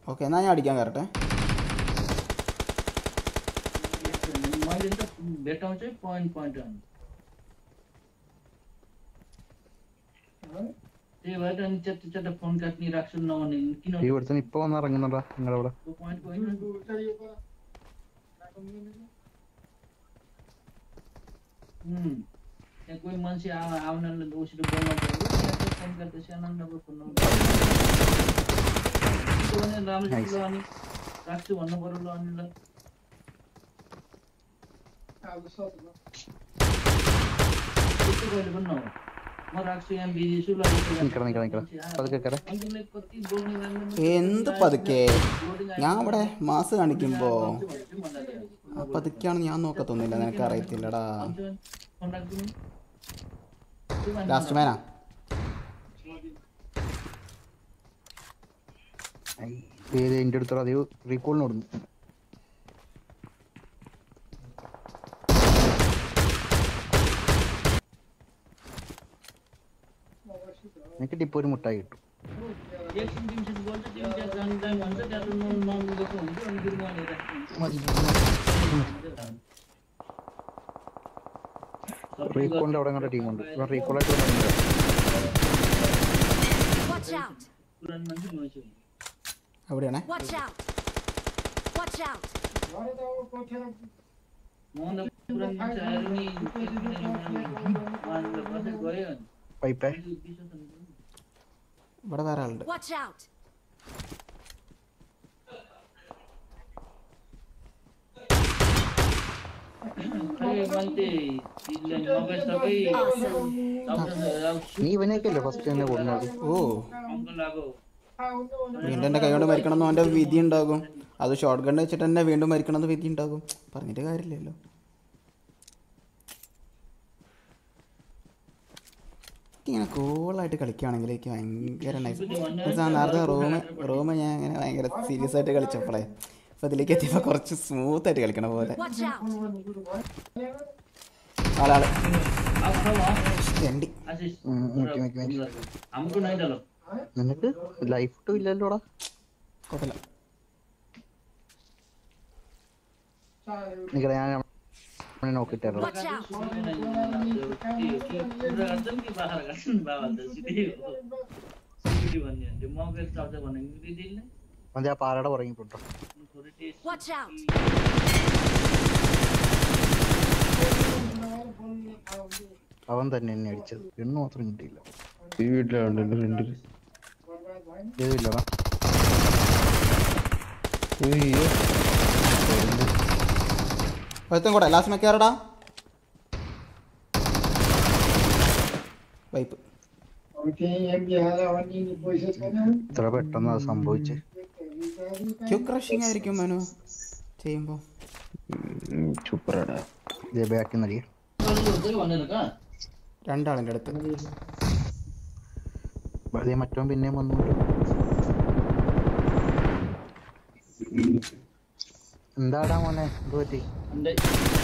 Okay എന്നാൽ ഞാൻ അടിക്കാൻ കയറട്ടെ मैले त भेटाउँछ पोइन्ट पोइन्ट त्यही भएर अनि च्याट्टा च्याट्टा फोन काट्ने राख्छु नभने किन ഈ ഒരുത്തൻ ഇപ്പൊ വന്ന് ഇറങ്ങുന്നുണ്ടാ നിങ്ങളവിടെ पोइन्ट पोइन्ट त्यहाँ कोही मान्छे आउ आउनाले उसरी बोल्न पऱ्यो त्यहाँ फोन काट्दै सानो नम्बर फोन नम्बर भने राम्रो ल अनि राख्छु भन्नु पऱ्यो ल अनि ल त्यस्तो कहिले पनि नहो म राख्छु यहाँ बिजी छु ल നിക്കട നിക്കട നിക്കട പതുക്കെ കയറ अन्तिमलाई कति बोल्ने राम्रो എന്ത് പതുക്കെ ഞാൻ ഇവിടെ മാസ് കാണിക്കുമ്പോൾ मजाले ആ പതുക്കെയാണെന്ന് ഞാൻ നോക്കത്തൊന്നുമില്ല നിനക്ക് അറിയത്തില്ലടാ फोन राखिदिनु ലാസ്റ്റ് മാനാ ഏത് എൻ്റെ അടുത്തോടെ അത് റീകോളിന് ഓടുന്നു എനിക്ക് ടിപ്പ് ഒരു മുട്ടായി കിട്ടും एकछिन दिनछिन बोल्छ तिमी त्यहाँ जानु टाइम भन्छ त्यहाँ त न नगएको हुन्छ अनि फेरि मैले राख्छु റീകോളിന്റെ അവിടെ അങ്ങോട്ട് ടീമുണ്ട് റീകോളായിട്ട് വന്നിട്ടുണ്ട് Watch out! पुरानो मान्छे म छु എവിടെയാണേ Watch out! Watch out! म त पुरानो मान्छे आएर नि उहाँले बसेर गयो अनि പൈപ്പേ अहिले विश्वास हुन्छ नि। ഇവിടെ വേറെ ആളുണ്ട് Watch out! खै मान्छे तिमीले नगए सबै Awesome! നീ ഇവനെയൊക്കെ അല്ലേ ഫസ്റ്റ് തന്നെ കൊടുക്കുന്നത് ഓ अङ्कल अब വീണ്ടും എൻ്റെ കൈ കൊണ്ട് മരിക്കണമെന്ന് അവൻ്റെ വിധി ഉണ്ടാകും അത് ഷോർട്ട് ഗൺ വെച്ചിട്ട് തന്നെ വീണ്ടും മരിക്കണമെന്ന് വിധി ഉണ്ടാകും പറഞ്ഞിട്ട് കാര്യമില്ലല്ലോ ഇങ്ങനെ കൂളായിട്ട് കളിക്കുകയാണെങ്കിൽ എനിക്ക് ഭയങ്കര നൈസ് നേരത്തെ റൂം റൂം ഞാൻ ഇങ്ങനെ ഭയങ്കര സീരിയസ് ആയിട്ട് കളിച്ചപ്പോഴേ അപ്പോൾ ഇതിലേക്ക് എത്തിയപ്പോൾ കുറച്ച് സ്മൂത്ത് ആയിട്ട് കളിക്കണ പോലെ Watch out! ആളാള് अब खाऊ എണ്ടി आशिष ഉം, മിക്കി, മിക്കി, മിക്കി. हाम्रो नै डलो നിനക്ക് ലൈഫ് ഒട്ടും ഇല്ലല്ലോടാ കുഴപ്പമില്ല നിക്കട ഞാൻ അവനെ നോക്കിട്ടായിരുന്നു Watch out! कुरा गर्छन् कि बाख्रा गर्छन् बाबाले त सिधै हो सिधै भन्ने हो त्यो मकै चल्छ भने दिदिनँ അതെ ആ പാറയുടെ പുറകെ പോട്ടോ थोरै टेस्ट Watch out! അവൻ തന്നെ എന്നെ അടിച്ചത് പെണ്ണ് മാത്രം കിട്ടിയില്ല ഈ വീട്ടിലുണ്ട് എൻ്റെ ഫ്രണ്ടിൽ ഏതില്ലടാ അയ്യോ ഒരുത്തും കൂടെ ലാസ്റ്റ് മെക്കാറടാ വൈപ്പ് ഇത്ര പെട്ടെന്ന് അത് സംഭവിച്ച് ക്യൂ ക്രഷിങ് ആയിരിക്കും മനു ചെയ്യുമ്പോൾ സൂപ്പറാടാ ഇതേ ബാക്കിൽ നിന്നടിയ हुँदै भनेर कहाँ രണ്ടാളിൻ്റെ അടുത്ത് അതേ മറ്റവൻ പിന്നെയും വന്നു എന്താടാ മോനെ എന്ത് പറ്റി अन्डै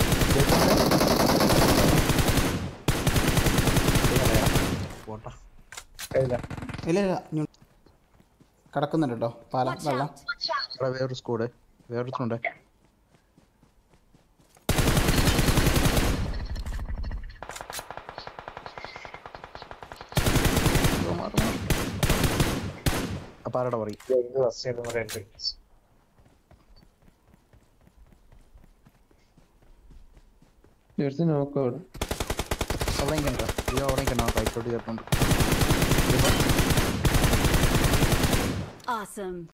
പോട്ടാ ഇല്ല ഇല്ല ഇനി കിടക്കുന്നുണ്ട് കേട്ടോ പാല Watch വെള്ളം out! ഇവിടെ വേറൊരു സ്കൂഡ് വേറൊരുത്തുണ്ട് അപ്പൊ ആരുടെ പറയും ജേഴ്സി നോക്കാം അവിടെ അവിടെ കണ്ടോ ഇത് അവിടെ കണ്ടോ കൈക്കോട്ട് ചേർത്തുണ്ട് Awesome!